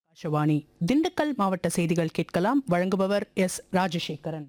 ஆகாஷவாணி திண்டுக்கல் மாவட்ட செய்திகள் கேட்கலாம் வழங்குபவர் எஸ் ராஜசேகரன்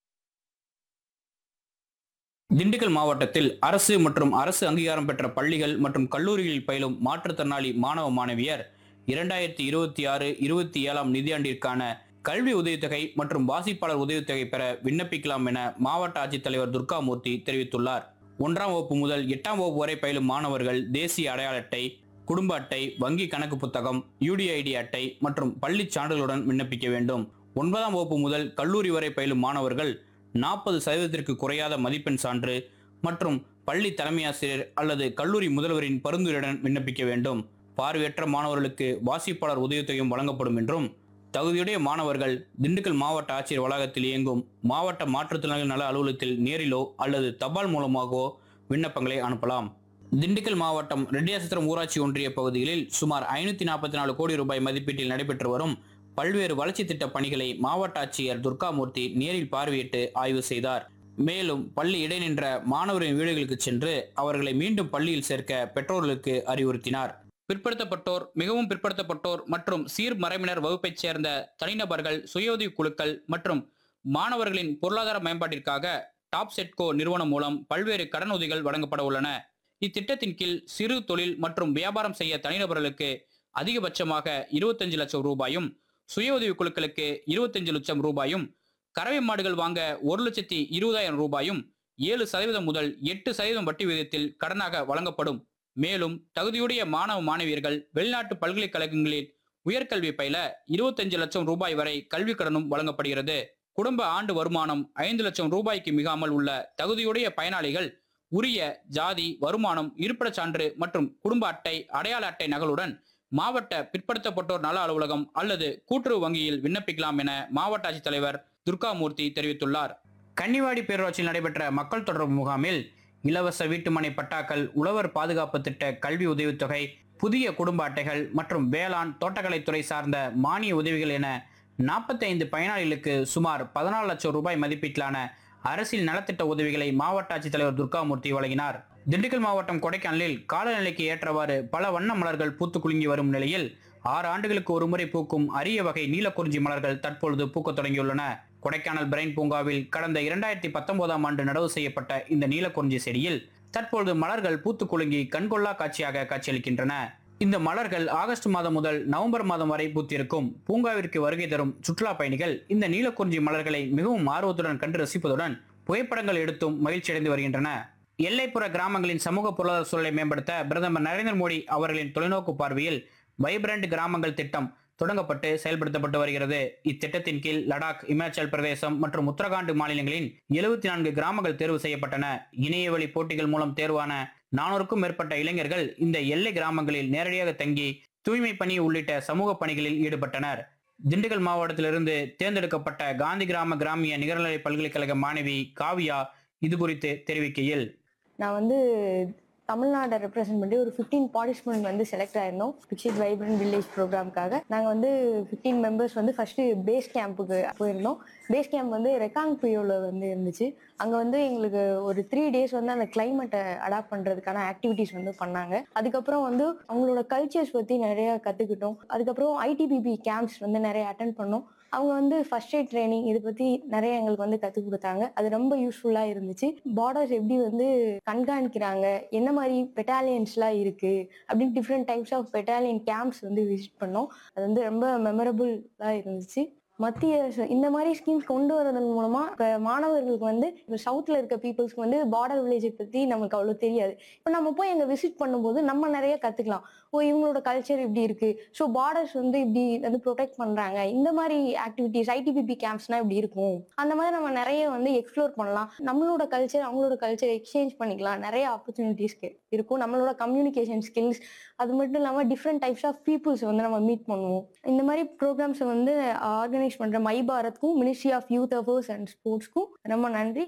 திண்டுக்கல் மாவட்டத்தில் அரசு மற்றும் அரசு அங்கீகாரம் பெற்ற பள்ளிகள் மற்றும் கல்லூரிகளில் பயிலும் மாற்றுத்திறனாளி மாணவ மாணவியர் இரண்டாயிரத்தி இருபத்தி ஆறு இருபத்தி ஏழாம் நிதியாண்டிற்கான கல்வி உதவித்தொகை மற்றும் வாசிப்பாளர் உதவித்தொகை பெற விண்ணப்பிக்கலாம் என மாவட்ட ஆட்சித்தலைவர் துர்காமூர்த்தி தெரிவித்துள்ளார் ஒன்றாம் வகுப்பு முதல் எட்டாம் வகுப்பு வரை பயிலும் மாணவர்கள் தேசிய அடையாள அட்டை குடும்ப அட்டை வங்கி கணக்கு புத்தகம் யூடிஐடி அட்டை மற்றும் பள்ளிச் சான்றுகளுடன் விண்ணப்பிக்க வேண்டும் ஒன்பதாம் வகுப்பு முதல் கல்லூரி வரை பயிலும் மாணவர்கள் நாற்பது சதவீதத்திற்கு குறையாத மதிப்பெண் சான்று மற்றும் பள்ளி தலைமையாசிரியர் அல்லது கல்லூரி முதல்வரின் பரிந்துரையுடன் விண்ணப்பிக்க வேண்டும் பார்வையற்ற மாணவர்களுக்கு வாசிப்பாளர் உதவித்தொகையும் வழங்கப்படும் என்றும் தகுதியுடைய மாணவர்கள் திண்டுக்கல் மாவட்ட ஆட்சியர் வளாகத்தில் இயங்கும் மாவட்ட மாற்றுத்திறனாளிகள் நல அலுவலகத்தில் நேரிலோ அல்லது தபால் மூலமாகவோ விண்ணப்பங்களை அனுப்பலாம் திண்டுக்கல் மாவட்டம் ரெட்டியாசத்திரம் ஊராட்சி ஒன்றிய பகுதிகளில் சுமார் ஐநூத்தி நாற்பத்தி நாலு கோடி ரூபாய் மதிப்பீட்டில் நடைபெற்று வரும் பல்வேறு வளர்ச்சி திட்ட பணிகளை மாவட்ட ஆட்சியர் துர்காமூர்த்தி நேரில் பார்வையிட்டு ஆய்வு செய்தார் மேலும் பள்ளி இடைநின்ற மாணவரின் வீடுகளுக்கு சென்று அவர்களை மீண்டும் பள்ளியில் சேர்க்க பெற்றோர்களுக்கு அறிவுறுத்தினார் பிற்படுத்தப்பட்டோர் மிகவும் பிற்படுத்தப்பட்டோர் மற்றும் சீர்மறைவினர் வகுப்பைச் சேர்ந்த தனிநபர்கள் சுய குழுக்கள் மற்றும் மாணவர்களின் பொருளாதார மேம்பாட்டிற்காக டாப் செட்கோ நிறுவனம் மூலம் பல்வேறு கடன் உதவிகள் வழங்கப்பட உள்ளன இத்திட்டத்தின் கீழ் சிறு தொழில் மற்றும் வியாபாரம் செய்ய தனிநபர்களுக்கு அதிகபட்சமாக இருபத்தஞ்சு லட்சம் ரூபாயும் சுய உதவி குழுக்களுக்கு இருபத்தஞ்சு லட்சம் ரூபாயும் கறவை மாடுகள் வாங்க ஒரு லட்சத்தி இருபதாயிரம் ரூபாயும் ஏழு சதவீதம் முதல் எட்டு சதவீதம் வட்டி விகிதத்தில் கடனாக வழங்கப்படும் மேலும் தகுதியுடைய மாணவ மாணவியர்கள் வெளிநாட்டு பல்கலைக்கழகங்களில் உயர்கல்வி பயில இருபத்தஞ்சு லட்சம் ரூபாய் வரை கல்வி கடனும் வழங்கப்படுகிறது குடும்ப ஆண்டு வருமானம் ஐந்து லட்சம் ரூபாய்க்கு மிகாமல் உள்ள தகுதியுடைய பயனாளிகள் உரிய ஜாதி வருமானம் இருப்பிடச் சான்று மற்றும் குடும்ப அட்டை அடையாள அட்டை நகலுடன் மாவட்ட பிற்படுத்தப்பட்டோர் நல அலுவலகம் அல்லது கூட்டுறவு வங்கியில் விண்ணப்பிக்கலாம் என மாவட்ட ஆட்சித்தலைவர் துர்காமூர்த்தி தெரிவித்துள்ளார் கன்னிவாடி பேரூராட்சியில் நடைபெற்ற மக்கள் தொடர்பு முகாமில் இலவச வீட்டுமனை பட்டாக்கள் உழவர் பாதுகாப்பு திட்ட கல்வி உதவித்தொகை புதிய குடும்ப அட்டைகள் மற்றும் வேளாண் தோட்டக்கலைத்துறை சார்ந்த மானிய உதவிகள் என நாற்பத்தி ஐந்து பயனாளிகளுக்கு சுமார் பதினாலு லட்சம் ரூபாய் மதிப்பீட்டிலான அரசியல் நலத்திட்ட உதவிகளை மாவட்ட ஆட்சித்தலைவர் துர்காமூர்த்தி வழங்கினார் திண்டுக்கல் மாவட்டம் கொடைக்கானலில் காலநிலைக்கு ஏற்றவாறு பல வண்ண மலர்கள் பூத்து குலுங்கி வரும் நிலையில் ஆறு ஆண்டுகளுக்கு ஒருமுறை பூக்கும் அரிய வகை நீலக்குறிஞ்சி மலர்கள் தற்பொழுது பூக்கத் தொடங்கியுள்ளன கொடைக்கானல் பிரைன் பூங்காவில் கடந்த இரண்டாயிரத்தி பத்தொன்பதாம் ஆண்டு நடவு செய்யப்பட்ட இந்த நீலக்குறிஞ்சி செடியில் தற்பொழுது மலர்கள் பூத்து குலுங்கி கண்கொள்ளா காட்சியாக காட்சியளிக்கின்றன இந்த மலர்கள் ஆகஸ்ட் மாதம் முதல் நவம்பர் மாதம் வரை பூத்திருக்கும் பூங்காவிற்கு வருகை தரும் சுற்றுலா பயணிகள் இந்த நீலக்குறிஞ்சி மலர்களை மிகவும் ஆர்வத்துடன் கண்டு ரசிப்பதுடன் புகைப்படங்கள் எடுத்தும் மகிழ்ச்சியடைந்து வருகின்றன எல்லைப்புற கிராமங்களின் சமூக பொருளாதார சூழலை மேம்படுத்த பிரதமர் நரேந்திர மோடி அவர்களின் தொலைநோக்கு பார்வையில் வைப்ரண்ட் கிராமங்கள் திட்டம் தொடங்கப்பட்டு செயல்படுத்தப்பட்டு வருகிறது இத்திட்டத்தின் கீழ் லடாக் இமாச்சல் பிரதேசம் மற்றும் உத்தரகாண்ட் மாநிலங்களின் எழுபத்தி நான்கு கிராமங்கள் தேர்வு செய்யப்பட்டன இணையவழி போட்டிகள் மூலம் தேர்வான நானூறுக்கும் மேற்பட்ட இளைஞர்கள் இந்த எல்லை கிராமங்களில் நேரடியாக தங்கி தூய்மை பணி உள்ளிட்ட சமூக பணிகளில் ஈடுபட்டனர் திண்டுக்கல் மாவட்டத்திலிருந்து தேர்ந்தெடுக்கப்பட்ட காந்தி கிராம கிராமிய நிகர்நிலை பல்கலைக்கழக மாணவி காவியா இது குறித்து தெரிவிக்கையில் நான் வந்து தமிழ்நாடை ரெப்ரசென்ட் பண்ணி ஒரு ஃபிஃப்டீன் பார்ட்டிசிபென்ட் வந்து செலக்ட் ஆயிருந்தோம் பிக்ஷித் வைப்ரண்ட் வில்லேஜ் ப்ரோக்ராம்க்காக நாங்கள் வந்து ஃபிஃப்டீன் மெம்பர்ஸ் வந்து ஃபர்ஸ்ட் பேஸ் கேம்புக்கு போயிருந்தோம் பேஸ் கேம்ப் வந்து ரெக்காங் பியோவில் வந்து இருந்துச்சு அங்கே வந்து எங்களுக்கு ஒரு த்ரீ டேஸ் வந்து அந்த கிளைமேட்டை அடாப்ட் பண்ணுறதுக்கான ஆக்டிவிட்டீஸ் வந்து பண்ணாங்க அதுக்கப்புறம் வந்து அவங்களோட கல்ச்சர்ஸ் பற்றி நிறைய கற்றுக்கிட்டோம் அதுக்கப்புறம் ஐடிபிபி கேம்ப்ஸ் வந்து நிறைய அட்டன் பண்ணோம் அவங்க வந்து ஃபர்ஸ்ட் எய்ட் ட்ரைனிங் இதை பற்றி நிறைய எங்களுக்கு வந்து கற்றுக் கொடுத்தாங்க அது ரொம்ப யூஸ்ஃபுல்லாக இருந்துச்சு பார்டர்ஸ் எப்படி வந்து கண்காணிக்கிறாங்க என்ன மாதிரி பெட்டாலியன்ஸ்லாம் இருக்குது அப்படின்னு different types of battalion camps வந்து விசிட் பண்ணோம் அது வந்து ரொம்ப மெமரபுளாக இருந்துச்சு மத்திய அரசு இந்த மாதிரி ஸ்கீம்ஸ் கொண்டு வரதன் மூலமா இப்போ மாணவர்களுக்கு வந்து இப்போ சவுத்தில் இருக்க பீப்புள்ஸ்க்கு வந்து பார்டர் வில்லேஜை பற்றி நமக்கு அவ்வளோ தெரியாது இப்போ நம்ம போய் அங்கே விசிட் பண்ணும்போது நம்ம நிறைய கற்றுக்கலாம் ஓ இவங்களோட கல்ச்சர் இப்படி இருக்கு ஸோ பார்டர்ஸ் வந்து இப்படி வந்து ப்ரொடெக்ட் பண்ணுறாங்க இந்த மாதிரி ஆக்டிவிட்டிஸ் ஐடிபிபி கேம்ப்ஸ்னா இப்படி இருக்கும் அந்த மாதிரி நம்ம நிறைய வந்து எக்ஸ்ப்ளோர் பண்ணலாம் நம்மளோட கல்ச்சர் அவங்களோட கல்ச்சர் எக்ஸ்சேஞ்ச் பண்ணிக்கலாம் நிறைய ஆப்பர்ச்சுனிட்டிஸ் இருக்கும் நம்மளோட கம்யூனிகேஷன் ஸ்கில்ஸ் அது மட்டும் இல்லாமல் டிஃப்ரெண்ட் டைப்ஸ் ஆஃப் பீப்புள்ஸ் வந்து நம்ம மீட் பண்ணுவோம் இந்த மாதிரி ப்ரோக்ராம்ஸை வந்து ஆர்கனைஸ் பண்ணுற மை பாரத்க்கும் ministry of youth affairs and ஸ்போர்ட்ஸ்க்கும் ரொம்ப நன்றி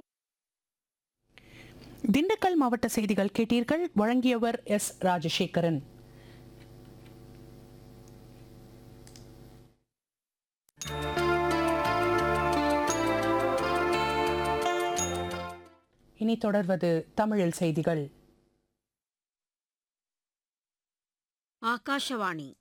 திண்டுக்கல் மாவட்ட செய்திகள் கேட்டீர்கள் வழங்கியவர் எஸ் ராஜசேகரன் இனி தொடர்வது தமிழில் செய்திகள் ஆகாஷவாணி